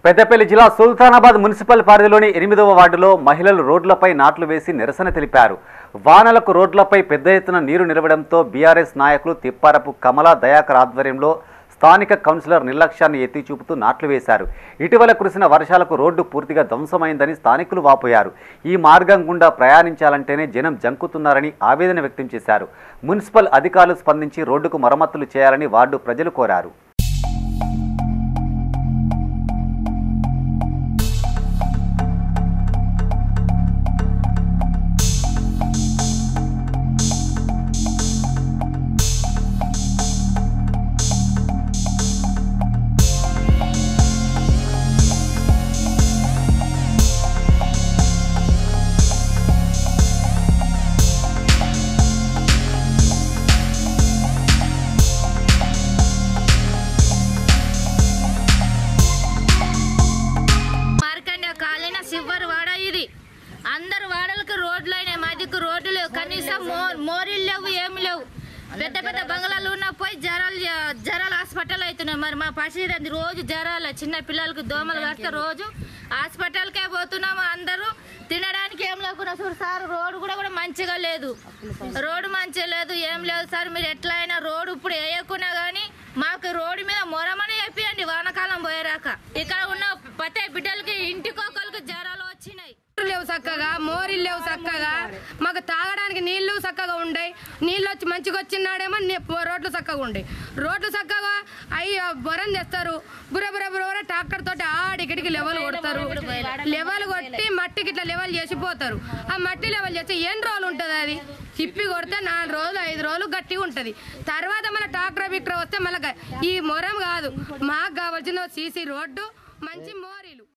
పెద్దపల్లి జిల్లా సుల్తానాబాద్ మున్సిపల్ పరిధిలోని ఎనిమిదవ వార్డులో మహిళలు రోడ్లపై నాట్లు వేసి నిరసన తెలిపారు వానలకు రోడ్లపై పెద్ద ఎత్తున నీరు నిలవడంతో బీఆర్ఎస్ నాయకులు తిప్పారపు కమలా దయాకర్ ఆధ్వర్యంలో స్థానిక కౌన్సిలర్ నిర్లక్ష్యాన్ని ఎత్తి చూపుతూ నాట్లు వేశారు ఇటీవల కురిసిన వర్షాలకు రోడ్డు పూర్తిగా ధ్వంసమైందని స్థానికులు వాపోయారు ఈ మార్గం గుండా ప్రయాణించాలంటేనే జనం జంకుతున్నారని ఆవేదన వ్యక్తం చేశారు మున్సిపల్ అధికారులు స్పందించి రోడ్డుకు మరమ్మతులు చేయాలని వార్డు ప్రజలు కోరారు మార్కండ కాలిన సివ్వరు వాడ ఇది అందరు వాడలకు రోడ్లు అయినాయి మాదికు రోడ్లు లేవు కనీసం మో- మోరీలు లేవు ఏమి లేవు పెద్ద పెద్ద బంగ్లాలు ఉన్న పోయి జ్వరాలు జ్వరాలు హాస్పిటల్ అవుతున్నాయి మరి మా పసిదంది రోజు జ్వరాలు చిన్న పిల్లలకు దోమలు కాస్తే రోజు హాస్పిటల్కే పోతున్నాము అందరూ తినడానికి ఏం లేకుండా చూడు సార్ రోడ్డు కూడా కూడా మంచిగా లేదు రోడ్డు మంచిగా లేదు ఏం లేదు సార్ మీరు ఎట్లయినా రోడ్డు ఇప్పుడు వేయకున్నా కానీ మాకు రోడ్డు మీద మొరమని చెప్పియండి వానకాలం పోయేరాక ఇక్కడ ఉన్న ప్రతి బిడ్డలకి ఇంటికొకరికి జ్వరాలు వచ్చినాయి వాటర్ లేవు చక్కగా మోరీలు లేవు చక్కగా మాకు తాగడానికి నీళ్లు చక్కగా ఉండయి నీళ్ళు వచ్చి మంచిగా వచ్చినాడేమో ని- రోడ్లు చక్కగా ఉండయి రోడ్లు చక్కగా అయ్యి బొరం తెస్తారు బుర బుర బుర ట్రాక్టర్ తోటి ఆడికిడికి లెవెల్ కొడతారు లెవెల్ కొట్టి మట్టికి ఇట్లా లెవెల్ చేసిపోతారు ఆ మట్టి లెవెల్ చేస్తే ఎన్ని రోజులు ఉంటుంది అది తిప్పి కొడితే నాలుగు రోజులు ఐదు రోజులు గట్టిగా ఉంటుంది తర్వాత మన ట్రాక్టర్ బిక్టర్ వస్తే మళ్ళీ ఈ మొరం కాదు మాకు కావాల్సిన సీసీ రోడ్డు మంచి మోరీలు